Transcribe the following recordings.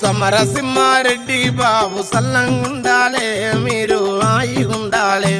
సమరసింహారెడ్డి బాబు సల్లంగుండాలే మీరు ఆయి ఉండాలే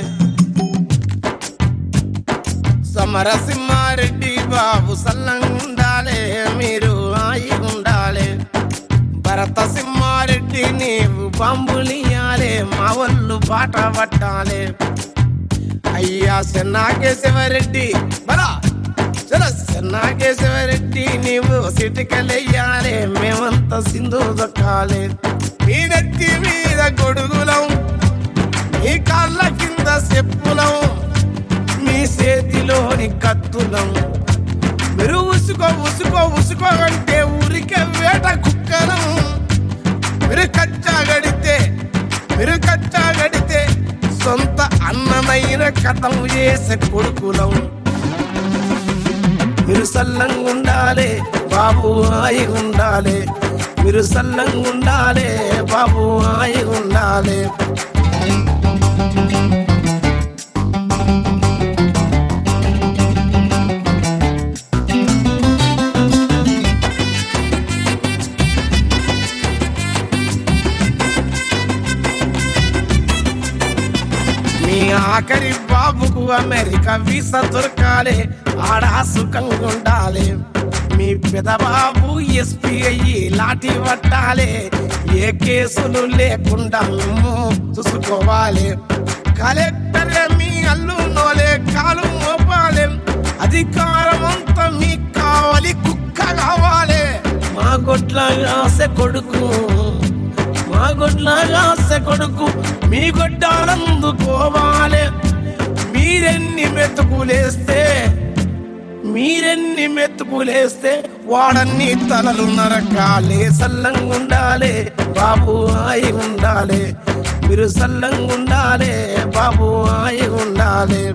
సమరసింహారెడ్డి బాబు సల్లంగుండాలే మీరు ఆయి ఉండాలే భరత సింహారెడ్డి నీవు బాంబులియాలే మా ఒళ్ళు బాట పట్టాలే అయ్యా చెన్నాకేశవరెడ్డి బలా చలో చెన్నాకేశవరెడ్డి నీవు సిటికలెయ్యాలే మేమంతా సింధు దొక్కాలే మీ నెత్తి మీద గొడుగులం మీ కాళ్ళ కింద చెప్పులం మీ చేతిలోని కత్తులం మీరు ఉసుకో ఉసుకో ఉసుకో అంటే ఊరికే వేట కుక్కలం మీరు కచ్చా గడితే మీరు కచ్చా గడితే సొంత అన్నమైన కథం చేసే కొడుకులం మీరు సల్లంగా ఉండాలి బాబు ఆయి ఉండాలి మీరు సల్లంగా ఉండాలి బాబు ఆయి ఉండాలి మీ ఆఖరి బాబుకు అమెరికా వీసా దొరకాలి ఆడ సుఖంగా ఉండాలి మీ పెదబాబు ఎస్పీ అయ్యి లాఠీ పట్టాలి ఏ కేసులు లేకుండా మేము చూసుకోవాలి కలెక్టర్ మీ అల్లు నోలే కాలు మోపాలి అధికారం అంతా మీకు కావాలి కుక్క కావాలి మా గొడ్ల ఆశ కొడుకు మా గొడ్లాగా ఆశ కొడుకు మీ గొడ్డాలందుకోవాలి మీరెన్ని మెతుకులేస్తే మీరెన్ని మెతుకులేస్తే వాడన్ని తలలు నరకాలి సల్లంగా ఉండాలి బాబు ఆయి ఉండాలి మీరు సల్లంగా ఉండాలి బాబు ఆయి ఉండాలి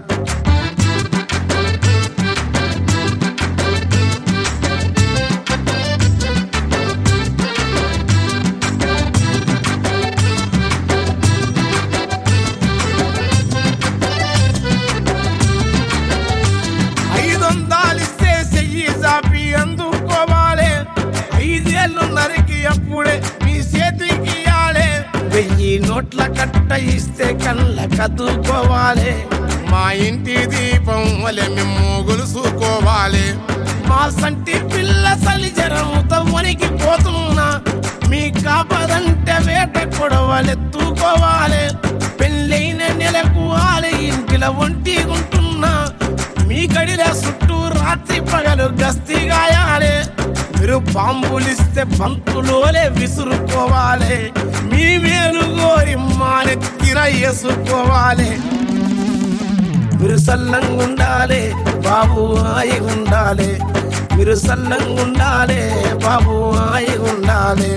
ఐదు వందలిస్తే చెయ్యి చాపి అందుకోవాలి ఐదేళ్ళు నరికి అప్పుడే మీ చేతికి ఇయ్యాలి వెయ్యి నోట్ల కట్ట ఇస్తే కళ్ళ కదుకోవాలి మా ఇంటి దీపం వలె మేము గొలుసుకోవాలి మా సంటి పిల్ల సలిజరంతో వణికి పోతున్నా మీ కాపదంటే వేట కొడవలెత్తుకోవాలి పెళ్ళైన నెలకు ఆలే ఇంటిలో ఒంటి ఉంటున్నా మీ గడిల చుట్టూ రాత్రి పగలు గస్తీ గాయాలి మీరు బాంబులిస్తే బంతులోలే విసురుకోవాలి మీ మేలు గోరి మానెత్తిర వేసుకోవాలి మీరు సల్లంగా ఉండాలి బాబు ఆయి ఉండాలి మీరు సల్లంగా ఉండాలి బాబు ఆయి ఉండాలి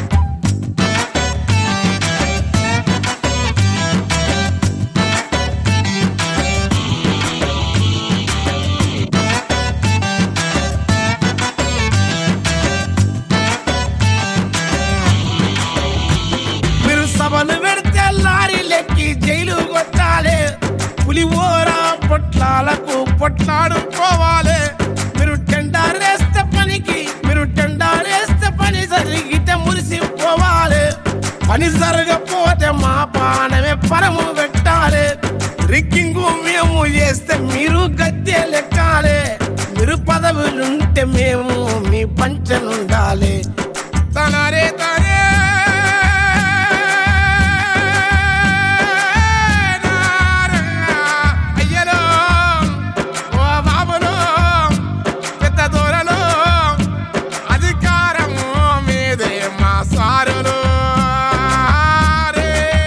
మీరు సభలు పెడితే లారీ లెక్కి జైలు కొట్టాలి పులివోరా పొట్లాలకు పొట్లాడుకోవాలి మీరు టెండర్ వేస్తే పనికి మీరు టెండర్ వేస్తే పని జరిగితే మురిసిపోవాలి పని జరగపోతే మా పానమే పరము పెట్టాలి రిక్కింగు మేము చేస్తే మీరు గద్దె లెక్కాలి మీరు పదవులుంటే మేము మీ పంచనుండాలి తనరే తనే అయ్యలో ఓ బాబులో పెద్ద దూరలో అధికారము మీదే మా సారులు రే.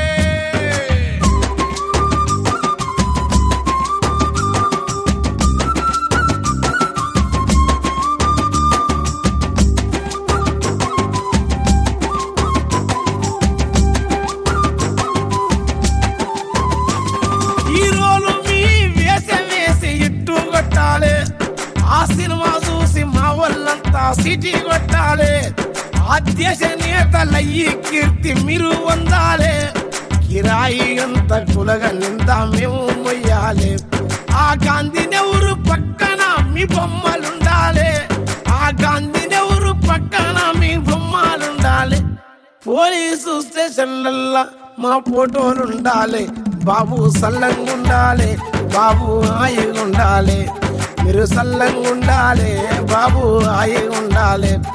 హీరోలు మీ వేసే వేసి ఇట్టు కొట్టాలి ఆ సినిమా చూసి మా వాళ్ళంతా సిటీ కొట్టాలి ఆ దేశ నేతలయ్యి కీర్తి మీరు పొందాలి కిరాయి అంత కులగా నిందా మేము మొయ్యాలి ఆ గాంధీ నెవరు పక్కన మీ బొమ్మలుండాలి ఆ గాంధీ నెవరు పక్కన మీ బొమ్మలుండాలి పోలీసు స్టేషన్లల్లా మా ఫోటోలు ఉండాలి బాబు సల్లంగా ఉండాలి బాబు హాయిగా ఉండాలి మీరు సల్లంగా ఉండాలి బాబు హాయిగా ఉండాలి